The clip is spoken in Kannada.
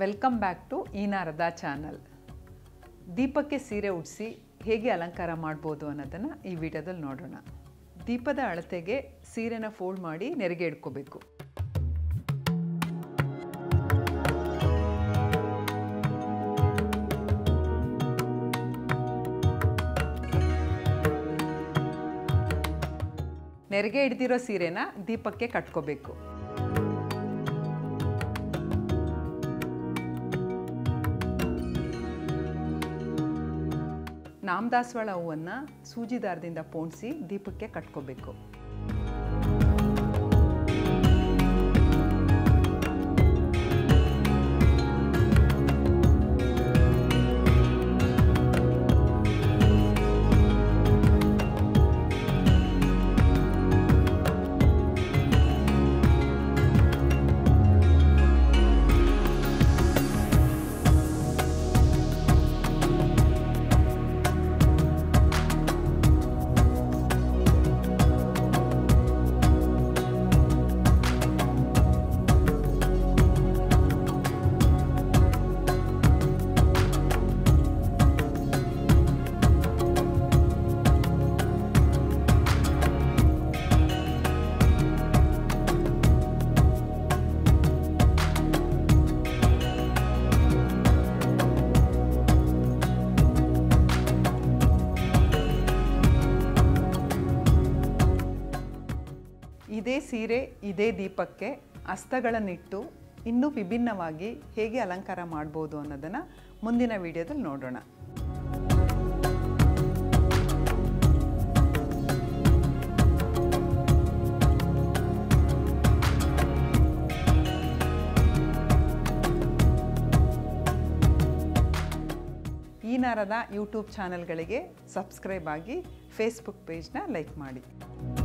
ವೆಲ್ಕಮ್ ಬ್ಯಾಕ್ ಟು ಈನಾರದ ಚಾನಲ್ ದೀಪಕ್ಕೆ ಸೀರೆ ಉಡಿಸಿ ಹೇಗೆ ಅಲಂಕಾರ ಮಾಡ್ಬೋದು ಅನ್ನೋದನ್ನು ಈ ವಿಡಿಯೋದಲ್ಲಿ ನೋಡೋಣ ದೀಪದ ಅಳತೆಗೆ ಸೀರೆನ ಫೋಲ್ಡ್ ಮಾಡಿ ನೆರಿಗೆ ಇಡ್ಕೋಬೇಕು ನೆರಿಗೆ ಹಿಡ್ದಿರೋ ಸೀರೆನ ದೀಪಕ್ಕೆ ಕಟ್ಕೋಬೇಕು ನಾಮದಾಸವಾಳ ಹೂವನ್ನು ಸೂಜಿ ದಾರದಿಂದ ಪೋಣಿಸಿ ದೀಪಕ್ಕೆ ಕಟ್ಕೋಬೇಕು ಇದೇ ಸೀರೆ ಇದೇ ದೀಪಕ್ಕೆ ಹಸ್ತಗಳನ್ನಿಟ್ಟು ಇನ್ನೂ ವಿಭಿನ್ನವಾಗಿ ಹೇಗೆ ಅಲಂಕಾರ ಮಾಡ್ಬೋದು ಅನ್ನೋದನ್ನು ಮುಂದಿನ ವಿಡಿಯೋದಲ್ಲಿ ನೋಡೋಣ ಈ ನರದ ಯೂಟ್ಯೂಬ್ ಚಾನಲ್ಗಳಿಗೆ ಸಬ್ಸ್ಕ್ರೈಬ್ ಆಗಿ ಫೇಸ್ಬುಕ್ ಪೇಜ್ನ ಲೈಕ್ ಮಾಡಿ